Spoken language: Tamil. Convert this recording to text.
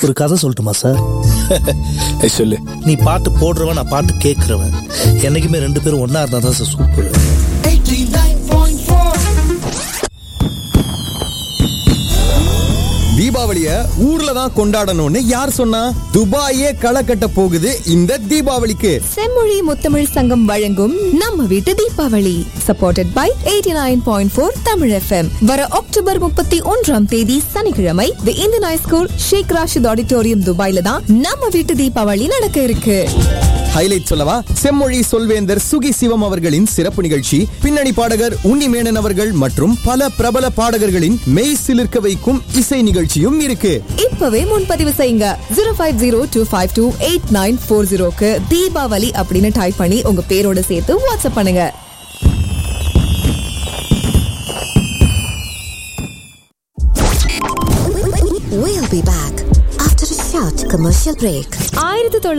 ஒரு கதை சொல்லட்டுமா சார் ஏய், சொல்லு நீ பாட்டு போடுறவன் நான் பாட்டு கேட்கறவன் என்னைக்குமே ரெண்டு பேரும் ஒன்னா இருந்தா தான் சார் சூப்பர் தீபாவளிய ஊர்ல தான் கொண்டாடணும்னு யார் சொன்னா துபாயே களை கட்ட போகுது இந்த தீபாவளிக்கு செம்மொழி முத்தமிழ் சங்கம் வழங்கும் நம்ம வீட்டு Deepavali supported by eighty nine point four Tamil FM வர அக்டோபர் முப்பத்தி ஒன்றாம் தேதி சனிக்கிழமை the Indian high school Sheikh Rashid auditorium துபாயில தான் நம்ம வீட்டு தீபாவளி நடக்க இருக்கு ஹைலைட் சொல்லவா செம்மொழி சொல்வேந்தர் சுகி சிவம் அவர்களின் சிறப்பு நிகழ்ச்சி பின்னணி பாடகர் உன்னி மேனன் அவர்கள் மற்றும் பல பிரபல பாடகர்களின் மெய் சிலிர்க்க வைக்கும் இசை நிகழ்ச்சியும் இருக்கு இப்பவே முன்பதிவு செய்யுங்க zero five zero two five two eight nine four ஜீரோக்கு தீபாவளி அப்படின்னு டைப் பண்ணி உங்க பேரோட சேர்த்து வாட்ஸ்அப் பண்ணுங்க We'll be back after a short commercial break. ஆயிரத்தி